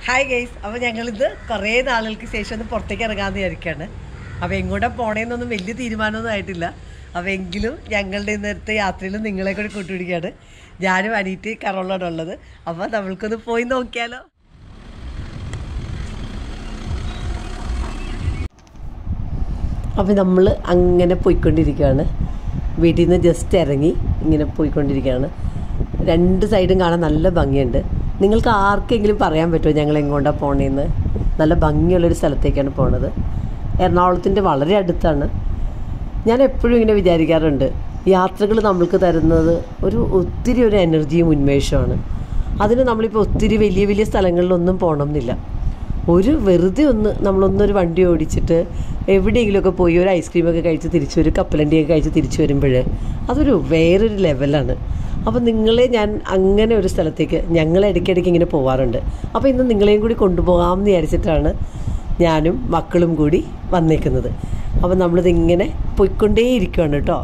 Hi guys അപ്പോൾ ഞങ്ങളിത് കുറേ നാളുകൾക്ക് ശേഷം ഒന്ന് പുറത്തേക്ക് ഇറങ്ങാമെന്ന് വിചാരിക്കുകയാണ് അപ്പോൾ എങ്ങോട്ടാ പോണേന്നൊന്നും വലിയ തീരുമാനമൊന്നും ആയിട്ടില്ല അപ്പോൾ എങ്കിലും ഞങ്ങളുടെ ഇന്നത്തെ യാത്രയിൽ നിങ്ങളെ കൂടി കൂട്ടുപിടിക്കുകയാണ് ഞാനും അനീറ്റ് കറോളാണ് ഉള്ളത് അപ്പോൾ നമ്മൾക്കൊന്ന് പോയി നോക്കിയാലോ അപ്പോൾ നമ്മൾ അങ്ങനെ പോയിക്കൊണ്ടിരിക്കുകയാണ് വീട്ടിൽ നിന്ന് ജസ്റ്റ് ഇറങ്ങി ഇങ്ങനെ പോയിക്കൊണ്ടിരിക്കുകയാണ് രണ്ട് സൈഡും കാണാൻ നല്ല ഭംഗിയുണ്ട് നിങ്ങൾക്ക് ആർക്കെങ്കിലും പറയാൻ പറ്റുമോ ഞങ്ങൾ എങ്ങോട്ടാണ് പോണേന്ന് നല്ല ഭംഗിയുള്ളൊരു സ്ഥലത്തേക്കാണ് പോണത് എറണാകുളത്തിൻ്റെ വളരെ അടുത്താണ് ഞാൻ എപ്പോഴും ഇങ്ങനെ വിചാരിക്കാറുണ്ട് യാത്രകൾ നമ്മൾക്ക് തരുന്നത് ഒരു ഒത്തിരി ഒരു എനർജിയും ഉന്മേഷമാണ് അതിന് നമ്മളിപ്പോൾ ഒത്തിരി വലിയ വലിയ സ്ഥലങ്ങളിലൊന്നും പോകണമെന്നില്ല ഒരു വെറുതെ ഒന്ന് നമ്മളൊന്നൊരു വണ്ടി ഓടിച്ചിട്ട് എവിടെയെങ്കിലുമൊക്കെ പോയി ഒരു ഐസ്ക്രീമൊക്കെ കഴിച്ച് തിരിച്ചു വരും കപ്പലണ്ടിയൊക്കെ കഴിച്ച് തിരിച്ചു വരുമ്പോൾ അതൊരു വേറൊരു ലെവലാണ് അപ്പോൾ നിങ്ങളെ ഞാൻ അങ്ങനെ ഒരു സ്ഥലത്തേക്ക് ഞങ്ങൾ ഇടയ്ക്കിടയ്ക്ക് ഇങ്ങനെ പോവാറുണ്ട് അപ്പോൾ ഇന്ന് നിങ്ങളെയും കൂടി കൊണ്ടുപോകാമെന്ന് വിചാരിച്ചിട്ടാണ് ഞാനും മക്കളും കൂടി വന്നേക്കുന്നത് അപ്പോൾ നമ്മളിത് ഇങ്ങനെ പോയിക്കൊണ്ടേയിരിക്കുകയാണ് കേട്ടോ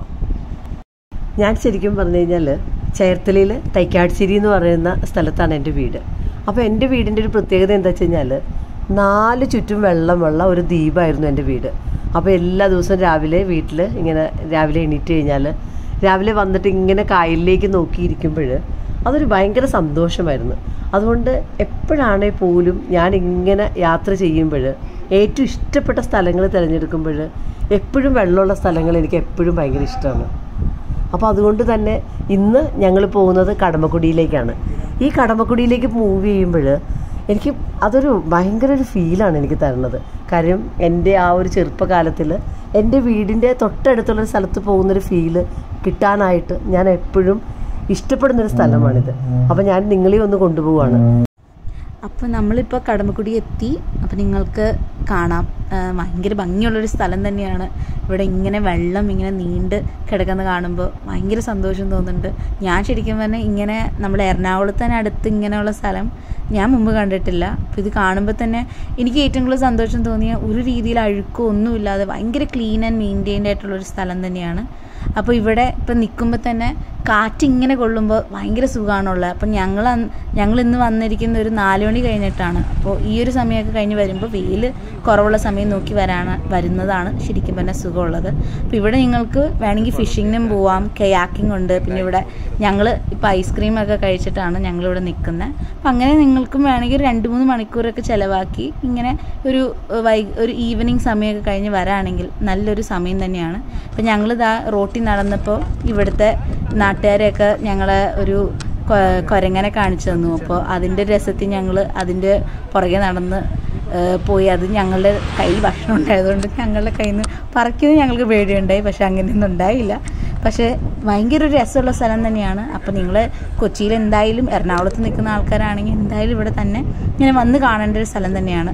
ഞാൻ ശരിക്കും പറഞ്ഞു കഴിഞ്ഞാൽ ചേർത്തലയിൽ തൈക്കാട്ശ്ശേരി എന്ന് പറയുന്ന സ്ഥലത്താണ് എൻ്റെ വീട് അപ്പോൾ എൻ്റെ വീടിൻ്റെ ഒരു പ്രത്യേകത എന്താ വെച്ച് കഴിഞ്ഞാൽ നാല് ചുറ്റും വെള്ളമുള്ള ഒരു ദ്വീപായിരുന്നു എൻ്റെ വീട് അപ്പോൾ എല്ലാ ദിവസവും രാവിലെ വീട്ടിൽ ഇങ്ങനെ രാവിലെ എണീറ്റ് കഴിഞ്ഞാൽ രാവിലെ വന്നിട്ട് ഇങ്ങനെ കായലിലേക്ക് നോക്കിയിരിക്കുമ്പോൾ അതൊരു ഭയങ്കര സന്തോഷമായിരുന്നു അതുകൊണ്ട് എപ്പോഴാണേ പോലും ഞാൻ ഇങ്ങനെ യാത്ര ചെയ്യുമ്പോൾ ഏറ്റവും ഇഷ്ടപ്പെട്ട സ്ഥലങ്ങൾ തിരഞ്ഞെടുക്കുമ്പോൾ എപ്പോഴും വെള്ളമുള്ള സ്ഥലങ്ങൾ എനിക്ക് എപ്പോഴും ഭയങ്കര ഇഷ്ടമാണ് അപ്പോൾ അതുകൊണ്ട് തന്നെ ഇന്ന് ഞങ്ങൾ പോകുന്നത് കടമക്കുടിയിലേക്കാണ് ഈ കടമക്കുടിയിലേക്ക് മൂവ് ചെയ്യുമ്പോൾ എനിക്ക് അതൊരു ഭയങ്കര ഒരു ഫീലാണ് എനിക്ക് തരുന്നത് കാര്യം എൻ്റെ ആ ഒരു ചെറുപ്പകാലത്തിൽ എൻ്റെ വീടിൻ്റെ തൊട്ടടുത്തുള്ളൊരു സ്ഥലത്ത് പോകുന്നൊരു ഫീല് കിട്ടാനായിട്ട് ഞാൻ എപ്പോഴും ഇഷ്ടപ്പെടുന്നൊരു സ്ഥലമാണിത് അപ്പോൾ ഞാൻ നിങ്ങളെ ഒന്ന് കൊണ്ടുപോവാണ് അപ്പോൾ നമ്മളിപ്പോൾ കടമക്കുടി എത്തി അപ്പോൾ നിങ്ങൾക്ക് കാണാം ആ, ഭയങ്കര ഭംഗിയുള്ളൊരു സ്ഥലം തന്നെയാണ് ഇവിടെ ഇങ്ങനെ വെള്ളം ഇങ്ങനെ നീണ്ട് കിടക്കുന്ന കാണുമ്പോൾ ഭയങ്കര സന്തോഷം തോന്നുന്നുണ്ട് ഞാൻ ശരിക്കും പറഞ്ഞാൽ ഇങ്ങനെ നമ്മൾ എറണാകുളത്തിന് അടുത്ത് ഇങ്ങനെയുള്ള സ്ഥലം ഞാൻ മുമ്പ് കണ്ടിട്ടില്ല അപ്പോൾ ഇത് കാണുമ്പോൾ തന്നെ എനിക്ക് ഏറ്റവും കൂടുതൽ സന്തോഷം തോന്നിയ ഒരു രീതിയിൽ അഴുക്കോ ഒന്നുമില്ലാതെ ഭയങ്കര ക്ലീൻ ആൻഡ് മെയിൻറ്റെയിൻഡ് ആയിട്ടുള്ളൊരു സ്ഥലം തന്നെയാണ് അപ്പോൾ ഇവിടെ ഇപ്പം നിൽക്കുമ്പോൾ തന്നെ കാറ്റ് ഇങ്ങനെ കൊള്ളുമ്പോൾ ഭയങ്കര സുഖമാണുള്ളത് അപ്പം ഞങ്ങൾ അന്ന്- ഞങ്ങൾ ഇന്ന് വന്നിരിക്കുന്ന ഒരു നാല് മണി കഴിഞ്ഞിട്ടാണ് അപ്പോൾ ഈ ഒരു സമയമൊക്കെ കഴിഞ്ഞ് വരുമ്പോൾ വെയിൽ കുറവുള്ള സമയം നോക്കി വരാണ് വരുന്നതാണ് ശരിക്കും പറഞ്ഞാൽ സുഖമുള്ളത് അപ്പോൾ ഇവിടെ നിങ്ങൾക്ക് വേണമെങ്കിൽ ഫിഷിങ്ങിനും പോവാം കയാക്കിംഗ് ഉണ്ട് പിന്നെ ഇവിടെ ഞങ്ങൾ ഇപ്പോൾ ഐസ്ക്രീമൊക്കെ കഴിച്ചിട്ടാണ് ഞങ്ങളിവിടെ നിൽക്കുന്നത് അപ്പം അങ്ങനെ നിങ്ങൾക്കും വേണമെങ്കിൽ ഒരു രണ്ട് മൂന്ന് മണിക്കൂറൊക്കെ ചിലവാക്കി ഇങ്ങനെ ഒരു ഏഹ്, വൈ ഒരു ഈവനിങ് സമയമൊക്കെ കഴിഞ്ഞ് വരാണെങ്കിൽ നല്ലൊരു സമയം തന്നെയാണ് അപ്പം ഞങ്ങളിതാ റോട്ടിൽ നടന്നപ്പോൾ ഇവിടുത്തെ നാട്ടുകാരെയൊക്കെ ഞങ്ങളെ ഒരു കൊ- കൊരങ്ങനെ കാണിച്ചു തന്നു അപ്പോൾ അതിൻ്റെ രസത്തിൽ ഞങ്ങൾ അതിൻ്റെ പുറകെ നടന്ന് ഏഹ്, പോയി അത് ഞങ്ങളുടെ കയ്യിൽ ഭക്ഷണം ഉണ്ടായതുകൊണ്ട് ഞങ്ങളുടെ കയ്യിൽ നിന്ന് പറിക്കുന്നത് ഞങ്ങൾക്ക് പേടിയുണ്ടായി പക്ഷെ അങ്ങനെയൊന്നും ഉണ്ടായില്ല പക്ഷേ ഭയങ്കര ഒരു രസമുള്ള സ്ഥലം തന്നെയാണ് അപ്പോൾ നിങ്ങൾ കൊച്ചിയിൽ എന്തായാലും എറണാകുളത്ത് നിൽക്കുന്ന ആൾക്കാരാണെങ്കിൽ എന്തായാലും ഇവിടെ തന്നെ ഇങ്ങനെ വന്ന് കാണേണ്ട ഒരു സ്ഥലം തന്നെയാണ്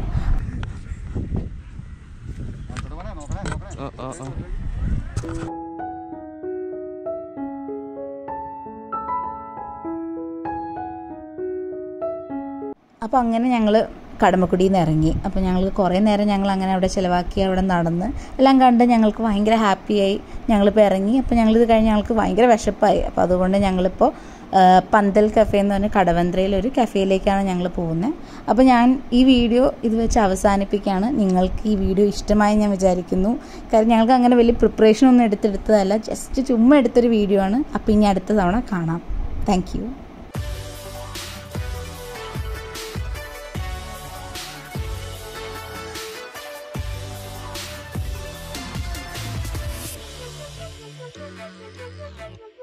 അപ്പോൾ അങ്ങനെ ഞങ്ങൾ കടമക്കുടിയിൽ നിന്ന് ഇറങ്ങി അപ്പോൾ ഞങ്ങൾ കുറേ നേരം ഞങ്ങൾ അങ്ങനെ അവിടെ ചിലവാക്കി അവിടെ നടന്ന് എല്ലാം കണ്ട് ഞങ്ങൾക്ക് ഭയങ്കര ഹാപ്പിയായി ഞങ്ങളിപ്പോൾ ഇറങ്ങി അപ്പോൾ ഞങ്ങളിത് കഴിഞ്ഞ് ഞങ്ങൾക്ക് ഭയങ്കര വിശപ്പായി അപ്പോൾ അതുകൊണ്ട് ഞങ്ങളിപ്പോൾ ആ, പന്തൽ കഫേ എന്ന് പറഞ്ഞ കടവന്ത്രയിൽ ഒരു കഫേയിലേക്കാണ് ഞങ്ങൾ പോകുന്നത് അപ്പോൾ ഞാൻ ഈ വീഡിയോ ഇത് വെച്ച് അവസാനിപ്പിക്കുകയാണ് നിങ്ങൾക്ക് ഈ വീഡിയോ ഇഷ്ടമായി ഞാൻ വിചാരിക്കുന്നു കാര്യം ഞങ്ങൾക്ക് അങ്ങനെ വലിയ പ്രിപ്പറേഷൻ ഒന്നും എടുത്തെടുത്തതല്ല ജസ്റ്റ് ചുമ്മാ എടുത്തൊരു വീഡിയോ ആണ് അപ്പോൾ ഇനി അടുത്ത തവണ കാണാം താങ്ക് Thank you.